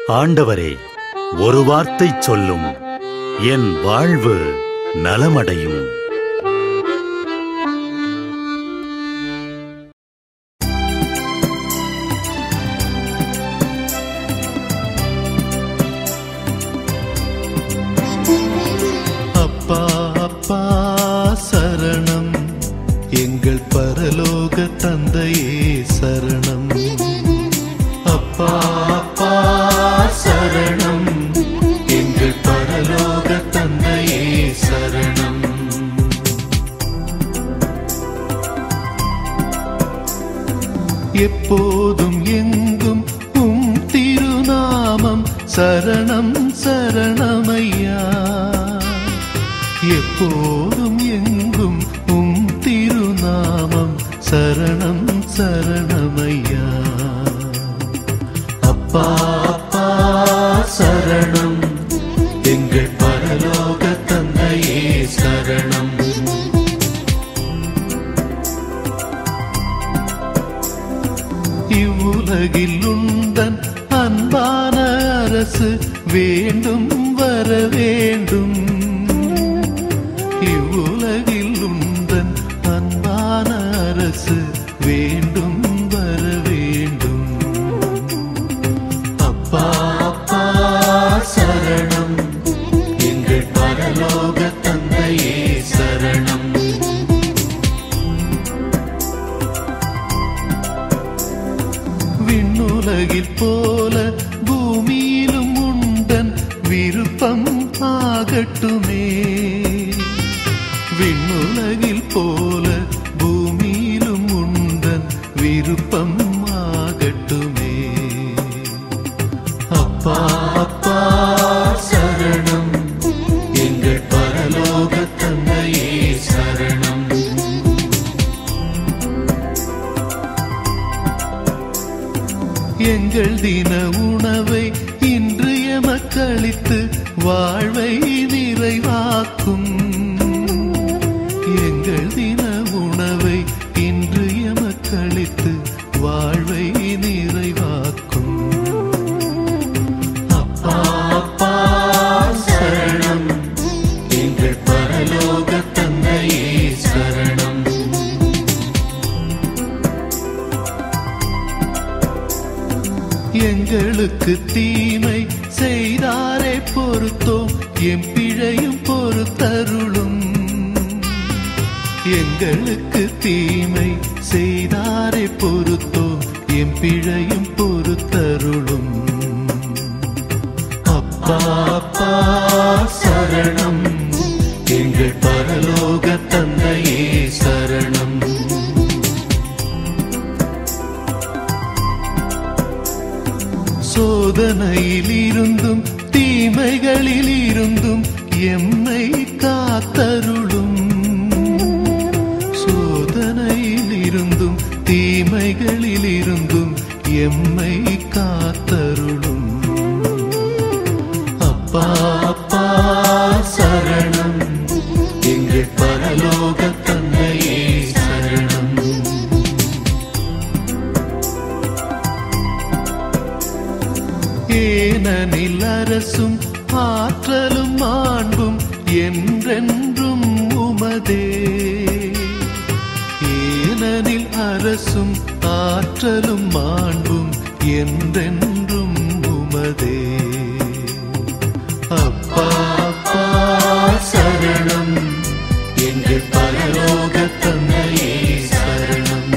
ஆண்டவரே ஒரு வார்த்தை சொல்லும் என் வாழ்வு நலமடையும் அப்பா அப்பா சரணம் எங்கள் பரலோக தந்தையே சரணம் அப்பா அப்பா சரணம் எங்கள் பரலோக தந்தையே சரணம் எப்போதும் எங்கும் உம் திருநாமம் சரணம் சரணமையா எப்போதும் எங்கும் உம் திருநாமம் சரணம் சரணமையா அப்பா அப்பா சரணம் எங்கள் பரலோக தந்தையே சரணம் இவ்வுலகில் உந்தன் அன்பான அரசு வேண்டும் வர வேண்டும் இவ்வுலகில் உந்தன் அன்பான அரசு வேண்டும் வர வேண்டும் அப்பா அப்பா சரணம் எங்கள் பரலோக தந்தையே சரணம் விண்ணுலகில் போல பூமியிலும் உண்டன் விருப்பம் ஆகட்டுமே விண்ணுலகில் போல பூமியிலும் உண்டன் விருப்பம் ஆகட்டுமே அப்பா அப்பா சரணம் எங்கள் பரலோக தந்தையே சரணம் எங்கள் தின உணவை இன்று எமக்களித்து வாழ்வை நிறைவாக்கும் எங்கள் தின உணவை இன்று எமக்களித்து வாழ்வை நிறைவாக்கும் அப்பா அப்பா சரணம் எங்கள் பரலோக தந்தையே சரணம் எங்களுக்கு தீமை செய்தாரே பொறுத்தோம் எம் பிழையும் பொறுத்தருளும் எங்களுக்கு தீமை செய்தாரே பொறுத்தோம் எம் பிழையும் பொறுத்தருளும் அப்பா அப்பா சரணம் எங்கள் பரலோக தந்தையே சரணம் சோதனையில் இருந்தும் தீமைகளில் இருந்தும் எம்மை காத்தருளும் சோதனையில் இருந்தும் தீமைகளில் இருந்தும் எம்மை காத்தருளும் அப்பா அப்பா சரணம் எங்கள் பரலோக தந்தையே சரணம் ஏனெனில் அரசும் ஆற்றலும் மாண்பும் என்றென்றும் உமதே ஏனெனில் அரசும் ஆற்றலும் மாண்பும் என்றென்றும் உமதே அப்பா அப்பா சரணம் எங்கள் பரலோக தந்தையே சரணம்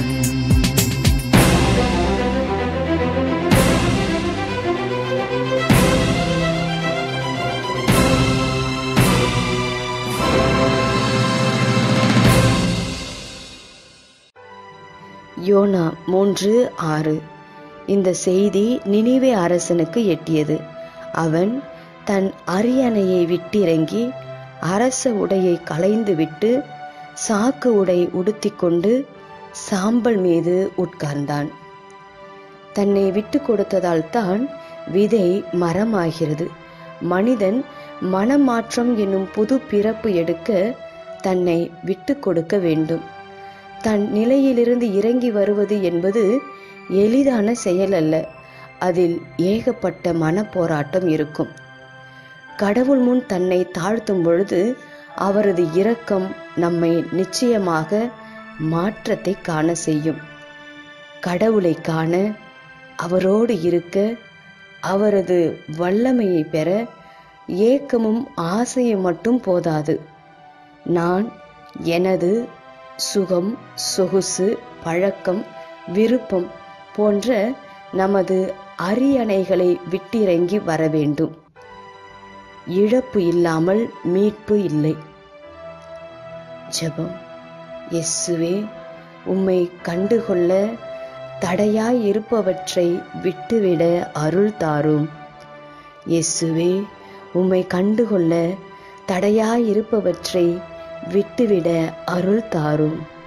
யோனா மூன்று ஆறு இந்த செய்தி நினிவே அரசனுக்கு எட்டியது அவன் தன் அரியணையை விட்டிறங்கி அரச உடையை களைந்து விட்டு சாக்கு உடை உடுத்திக்கொண்டு சாம்பல் மீது உட்கார்ந்தான் தன்னை விட்டு கொடுத்ததால் தான் விதை மரமாகிறது மனிதன் மனமாற்றம் என்னும் புது பிறப்பு எடுக்க தன்னை விட்டு கொடுக்க வேண்டும் தன் நிலையிலிருந்து இறங்கி வருவது என்பது எளிதான செயல் அல்ல அதில் ஏகப்பட்ட மனப்போராட்டம் இருக்கும் கடவுள் முன் தன்னை தாழ்த்தும் பொழுது அவரது இரக்கம் நம்மை நிச்சயமாக மாற்றத்தை காண செய்யும் கடவுளை காண அவரோடு இருக்க அவரது வல்லமையை பெற ஏக்கமும் ஆசையும் மட்டும் போதாது நான் எனது சுகம் சொகுசு பழக்கம் விருப்பம் போன்ற நமது அரியணைகளை விட்டிறங்கி வர வேண்டும் இழப்பு இல்லாமல் மீட்பு இல்லை ஜெபம் இயேசுவே உம்மை கண்டுகொள்ள தடையாய் இருப்பவற்றை விட்டுவிட அருள் தாரும் இயேசுவே உம்மை கண்டுகொள்ள தடையாய் இருப்பவற்றை விட்டுவிட அருள் தாரும்